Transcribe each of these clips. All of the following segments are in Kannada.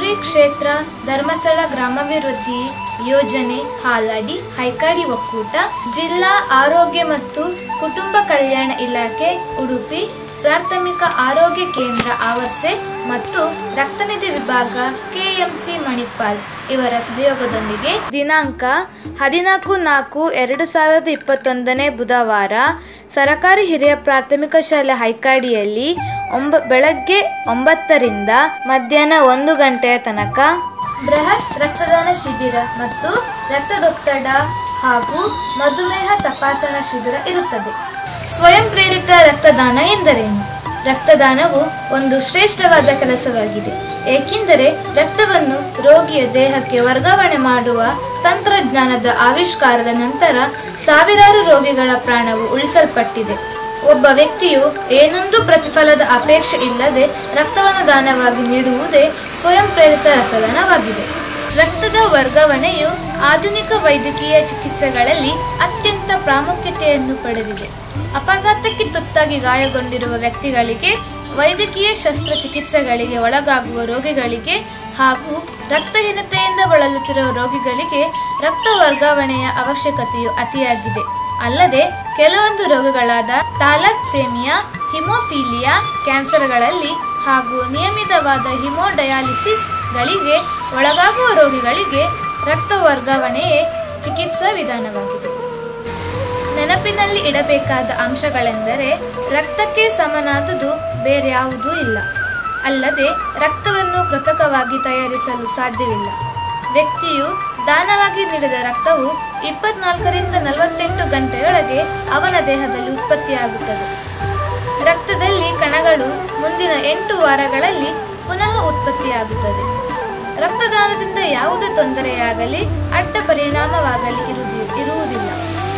ಶ್ರೀ ಕ್ಷೇತ್ರ ಧರ್ಮಸ್ಥಳ ಗ್ರಾಮಾಭಿವೃದ್ಧಿ ಯೋಜನೆ ಹಾಲಾಡಿ ಹೈಕಾಡಿ ಒಕ್ಕೂಟ ಜಿಲ್ಲಾ ಆರೋಗ್ಯ ಮತ್ತು ಕುಟುಂಬ ಕಲ್ಯಾಣ ಇಲಾಖೆ ಉಡುಪಿ ಪ್ರಾಥಮಿಕ ಆರೋಗ್ಯ ಕೇಂದ್ರ ಆವರ್ಸೆ ಮತ್ತು ರಕ್ತನಿಧಿ ವಿಭಾಗ ಕೆಎಂಸಿ ಮಣಿಪಾಲ್ ಇವರ ಸಹಯೋಗದೊಂದಿಗೆ ದಿನಾಂಕ ಹದಿನಾಲ್ಕು ನಾಲ್ಕು ಎರಡು ಸಾವಿರದ ಇಪ್ಪತ್ತೊಂದನೇ ಬುಧವಾರ ಸರಕಾರಿ ಹಿರಿಯ ಪ್ರಾಥಮಿಕ ಶಾಲೆ ಹೈಕಾಡಿಯಲ್ಲಿ ಒಂಬ ಬೆಳಗ್ಗೆ ಒಂಬತ್ತರಿಂದ ಮಧ್ಯಾಹ್ನ ಒಂದು ಗಂಟೆಯ ತನಕ ಬೃಹತ್ ರಕ್ತದಾನ ಶಿಬಿರ ಮತ್ತು ರಕ್ತದೊತ್ತಡ ಹಾಗೂ ಮಧುಮೇಹ ತಪಾಸಣಾ ಶಿಬಿರ ಇರುತ್ತದೆ ಸ್ವಯಂ ಪ್ರೇರಿತ ರಕ್ತದಾನ ಎಂದರೇನು ರಕ್ತದಾನವು ಒಂದು ಶ್ರೇಷ್ಠವಾದ ಕೆಲಸವಾಗಿದೆ ಏಕೆಂದರೆ ರಕ್ತವನ್ನು ರೋಗಿಯ ದೇಹಕ್ಕೆ ವರ್ಗಾವಣೆ ಮಾಡುವ ತಂತ್ರಜ್ಞಾನದ ಆವಿಷ್ಕಾರದ ನಂತರ ಸಾವಿರಾರು ರೋಗಿಗಳ ಪ್ರಾಣವು ಉಳಿಸಲ್ಪಟ್ಟಿದೆ ಒಬ್ಬ ವ್ಯಕ್ತಿಯು ಏನೊಂದು ಪ್ರತಿಫಲದ ಅಪೇಕ್ಷೆ ಇಲ್ಲದೆ ರಕ್ತವನ್ನು ದಾನವಾಗಿ ನೀಡುವುದೇ ಸ್ವಯಂ ಪ್ರೇರಿತ ರಕ್ತದಾನವಾಗಿದೆ ರಕ್ತದ ವರ್ಗಾವಣೆಯು ಆಧುನಿಕ ವೈದ್ಯಕೀಯ ಚಿಕಿತ್ಸೆಗಳಲ್ಲಿ ಅತ್ಯಂತ ಪ್ರಾಮುಖ್ಯತೆಯನ್ನು ಪಡೆದಿದೆ ಅಪಘಾತಕ್ಕೆ ತುತ್ತಾಗಿ ಗಾಯಗೊಂಡಿರುವ ವ್ಯಕ್ತಿಗಳಿಗೆ ವೈದ್ಯಕೀಯ ಶಸ್ತ್ರಚಿಕಿತ್ಸೆಗಳಿಗೆ ಒಳಗಾಗುವ ರೋಗಿಗಳಿಗೆ ಹಾಗೂ ರಕ್ತಹೀನತೆಯಿಂದ ಬಳಲುತ್ತಿರುವ ರೋಗಿಗಳಿಗೆ ರಕ್ತ ವರ್ಗಾವಣೆಯ ಅವಶ್ಯಕತೆಯು ಅತಿಯಾಗಿದೆ ಅಲ್ಲದೆ ಕೆಲವೊಂದು ರೋಗಗಳಾದ ಥಾಲಸೇಮಿಯಾ ಹಿಮೋಫೀಲಿಯಾ ಕ್ಯಾನ್ಸರ್ಗಳಲ್ಲಿ ಹಾಗೂ ನಿಯಮಿತವಾದ ಹಿಮೋಡಯಾಲಿಸಿಸ್ ಗಳಿಗೆ ಒಳಗಾಗುವ ರೋಗಿಗಳಿಗೆ ರಕ್ತ ವರ್ಗಾವಣೆಯೇ ಚಿಕಿತ್ಸಾ ವಿಧಾನವಾಗಿದೆ ನೆನಪಿನಲ್ಲಿ ಇಡಬೇಕಾದ ಅಂಶಗಳೆಂದರೆ ರಕ್ತಕ್ಕೆ ಸಮನಾದುದು ಬೇರ್ಯಾವುದೂ ಇಲ್ಲ ಅಲ್ಲದೆ ರಕ್ತವನ್ನು ಕೃತಕವಾಗಿ ತಯಾರಿಸಲು ಸಾಧ್ಯವಿಲ್ಲ ವ್ಯಕ್ತಿಯು ದಾನವಾಗಿ ನೀಡಿದ ರಕ್ತವು ಇಪ್ಪತ್ನಾಲ್ಕರಿಂದ ನಲವತ್ತೆಂಟು ಗಂಟೆಯೊಳಗೆ ಅವನ ದೇಹದಲ್ಲಿ ಉತ್ಪತ್ತಿಯಾಗುತ್ತದೆ ರಕ್ತದಲ್ಲಿ ಕಣಗಳು ಮುಂದಿನ ಎಂಟು ವಾರಗಳಲ್ಲಿ ಪುನಃ ಉತ್ಪತ್ತಿಯಾಗುತ್ತದೆ ರಕ್ತದಾನದಿಂದ ಯಾವುದೇ ತೊಂದರೆಯಾಗಲಿ ಅಡ್ಡ ಪರಿಣಾಮವಾಗಲಿ ಇರುವುದಿ- ಇರುವುದಿಲ್ಲ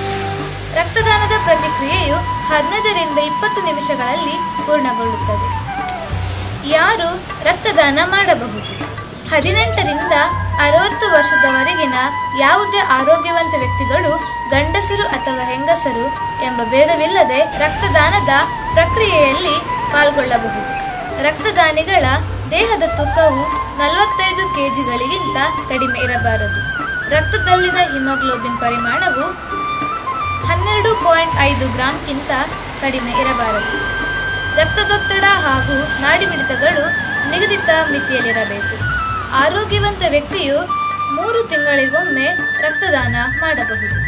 ರಕ್ತದಾನದ ಪ್ರತಿಕ್ರಿಯೆಯು ಹದಿನೈದರಿಂದ ಇಪ್ಪತ್ತು ನಿಮಿಷಗಳಲ್ಲಿ ಪೂರ್ಣಗೊಳ್ಳುತ್ತದೆ ಯಾರು ರಕ್ತದಾನ ಮಾಡಬಹುದು ಹದಿನೆಂಟರಿಂದ ಅರವತ್ತು ವರ್ಷದವರೆಗಿನ ಯಾವುದೇ ಆರೋಗ್ಯವಂತ ವ್ಯಕ್ತಿಗಳು ಗಂಡಸರು ಅಥವಾ ಹೆಂಗಸರು ಎಂಬ ಭೇದವಿಲ್ಲದೆ ರಕ್ತದಾನದ ಪ್ರಕ್ರಿಯೆಯಲ್ಲಿ ಪಾಲ್ಗೊಳ್ಳಬಹುದು ರಕ್ತದಾನಿಗಳ ದೇಹದ ತೂಕವು ನಲವತ್ತೈದು ಕೆಜಿಗಳಿಗಿಂತ ಕಡಿಮೆ ಇರಬಾರದು ರಕ್ತದಲ್ಲಿನ ಹಿಮೋಗ್ಲೋಬಿನ್ ಪರಿಮಾಣವು ಹನ್ನೆರಡು ಪಾಯಿಂಟ್ ಐದು ಗ್ರಾಂಕ್ಕಿಂತ ಕಡಿಮೆ ಇರಬಾರದು ರಕ್ತದೊತ್ತಡ ಹಾಗೂ ನಾಡಿಮಿಡಿತಗಳು ನಿಗದಿತ ಮಿತಿಯಲ್ಲಿರಬೇಕು ಆರೋಗ್ಯವಂತ ವ್ಯಕ್ತಿಯು ಮೂರು ತಿಂಗಳಿಗೊಮ್ಮೆ ರಕ್ತದಾನ ಮಾಡಬಹುದು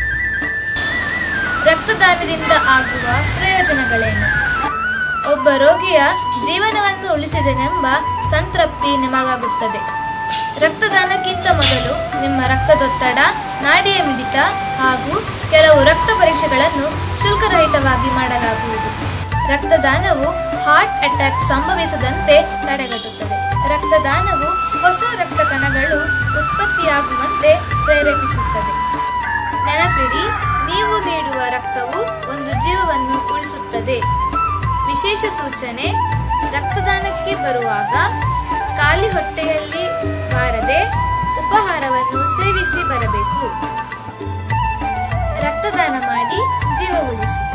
ರಕ್ತದಾನದಿಂದ ಆಗುವ ಪ್ರಯೋಜನಗಳೇನು ಒಬ್ಬ ರೋಗಿಯ ಜೀವನವನ್ನು ಉಳಿಸಿದೆನೆಂಬ ಸಂತೃಪ್ತಿ ನಿಮಗಾಗುತ್ತದೆ ರಕ್ತದಾನಕ್ಕಿಂತ ಮೊದಲು ನಿಮ್ಮ ರಕ್ತದೊತ್ತಡ ನಾಡಿಯ ಮಿಡಿತ ಹಾಗೂ ಕೆಲವು ರಕ್ತ ಪರೀಕ್ಷೆಗಳನ್ನು ಶುಲ್ಕರಹಿತವಾಗಿ ಮಾಡಲಾಗುವುದು ರಕ್ತದಾನವು ಹಾರ್ಟ್ ಅಟ್ಯಾಕ್ ಸಂಭವಿಸದಂತೆ ತಡೆಗಟ್ಟುತ್ತದೆ ರಕ್ತದಾನವು ಹೊಸ ರಕ್ತ ಕಣಗಳು ಉತ್ಪತ್ತಿಯಾಗುವಂತೆ ಪ್ರೇರೇಪಿಸುತ್ತದೆ ನೆನಪಿಡಿ ನೀವು ನೀಡುವ ರಕ್ತವು ಒಂದು ಜೀವವನ್ನು ಉಳಿಸುತ್ತದೆ ವಿಶೇಷ ಸೂಚನೆ ರಕ್ತದಾನಕ್ಕೆ ಬರುವಾಗ ಖಾಲಿ ಹೊಟ್ಟೆಯಲ್ಲಿ ಬಾರದೆ ಉಪಹಾರವನ್ನು ಸೇವಿಸಿ ಬರಬೇಕು ರಕ್ತದಾನ ಮಾಡಿ ಜೀವ ಉಳಿಸಿ